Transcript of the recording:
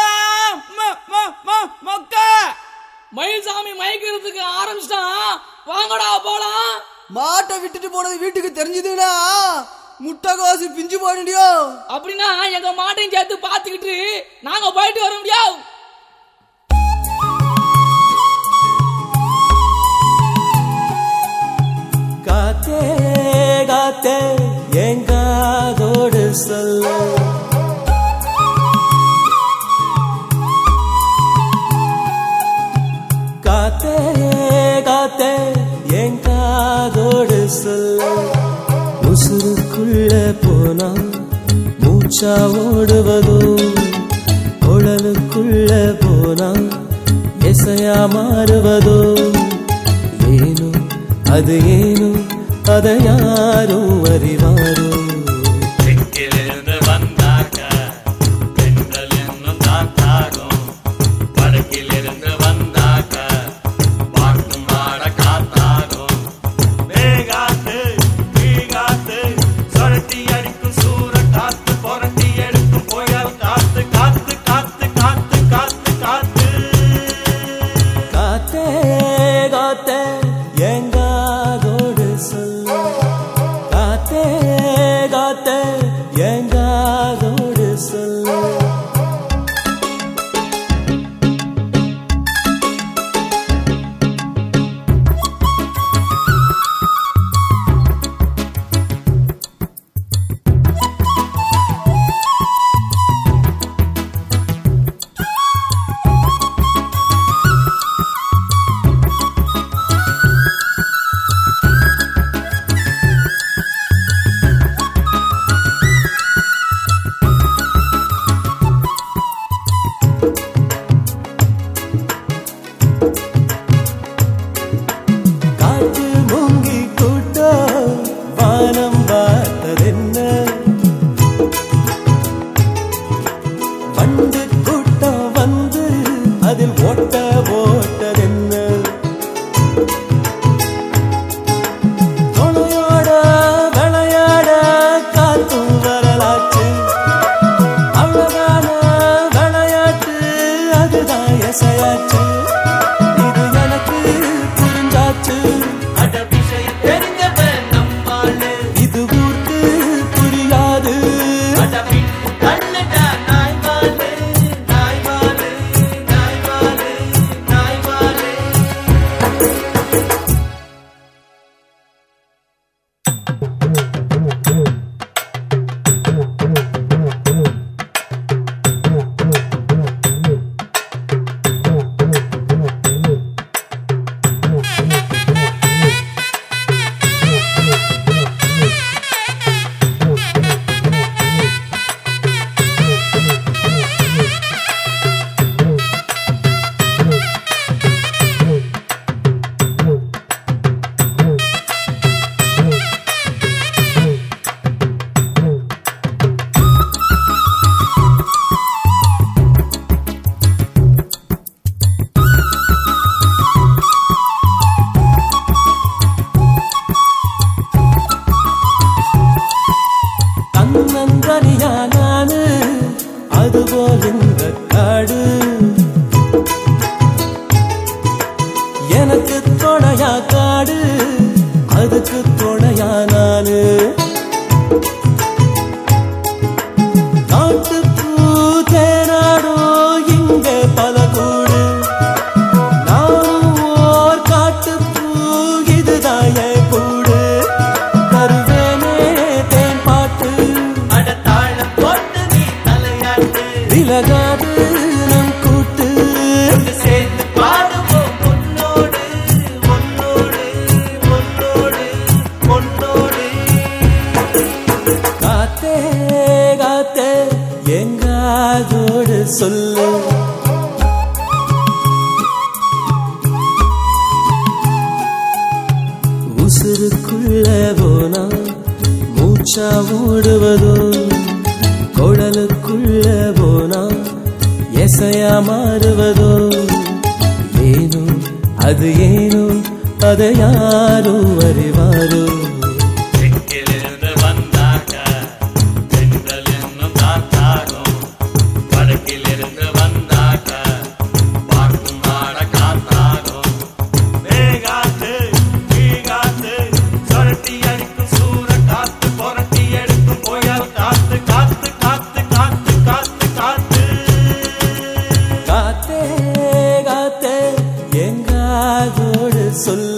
மொக்க மயில்சாமி மயக்கிறதுக்கு ஆரம்பிச்சிட்டான் வாங்கடா போலாம் மாட்டை விட்டுட்டு போனது வீட்டுக்கு தெரிஞ்சதுன்னா முட்டைகோசு பிஞ்சு போயிடியோ அப்படின்னா எங்க மாட்டையும் சேர்த்து பாத்துக்கிட்டு நாங்க போயிட்டு வர முடியாது காத்தே காத்தே எங்காதோடு சொல்ல காத்தே காத்தே எங்காதோடு சொல்ல உசுருக்குள்ள போனா மூச்சா ஓடுவதோ குழலுக்குள்ள போனா எசையா மாறுவதோ ஏனோ அது ஏனோ அதை யாரும் அறிவாரோ தெற்கிலிருந்து வந்தாக்க பெண்கள் என்னும் காத்தாகும் வடக்கிலிருந்து வந்தாக்க பார்க்கும் வாட காத்தாகும் மேகாத்து மீகாத்து சுழட்டி அடிக்கும் சூற காத்து புரட்டி எடுக்கும் புயல் காத்து காத்து காத்து காத்து காத்து காத்து காத்தே காத்தே எங்காதோடு சொல்ல காத்தே காத்தே எங்காதோடு சொல்ல காற்று மூங்கி கூட்டம் வானம் பார்த்ததென்ன வண்டு கூட்டம் வந்து அதில் ஓட்ட போட்டதென்ன துணையோட விளையாட காத்தும் வரலாற்று அழகான விளையாட்டு அதுதான் எசையாச்சு இது எனக்கு புரிஞ்சாச்சு அட விஷயம் தெரிஞ்சவன் நம்மாளு இது ஊருக்கு புரியாது அடப்பின் கண்ணுடா நாய்வாலு நாய்வாலு நாய்வாலு நாய்வாலு தன்னந்தனியா நானு அதுபோல் இந்த காடு எனக்கு துணையா காடு அதுக்கு துணையா நானு காட்டுப்பூ தேனாடோ இங்கே பல கூடு நானும் ஓர் காட்டுப்பூ இதுதான் என் கூடு தருவேனே தேன் பாட்டு அட தாளம் போட்டு நீ தலையாட்டு விலகாது நம் கூட்டு ஒன்று சேர்ந்து பாடுவோம் உன்னோடு உன்னோடு உன்னோடு உன்னோடு காத்தே காத்தே எங்காதோடு சொல்லு உசுருக்குள்ள போனா மூச்சா ஓடுவதோ குழலுக்குள்ள போனா எசையா மாறுவதோ ஏனோ அது ஏனோ அதை யாரும் அறிவாரோ தெற்கிலிருந்து வந்தாக்க பெண்கள் என்னும் காத்தாகும் வடக்கிலிருந்து வந்த காதோடு சொல்ல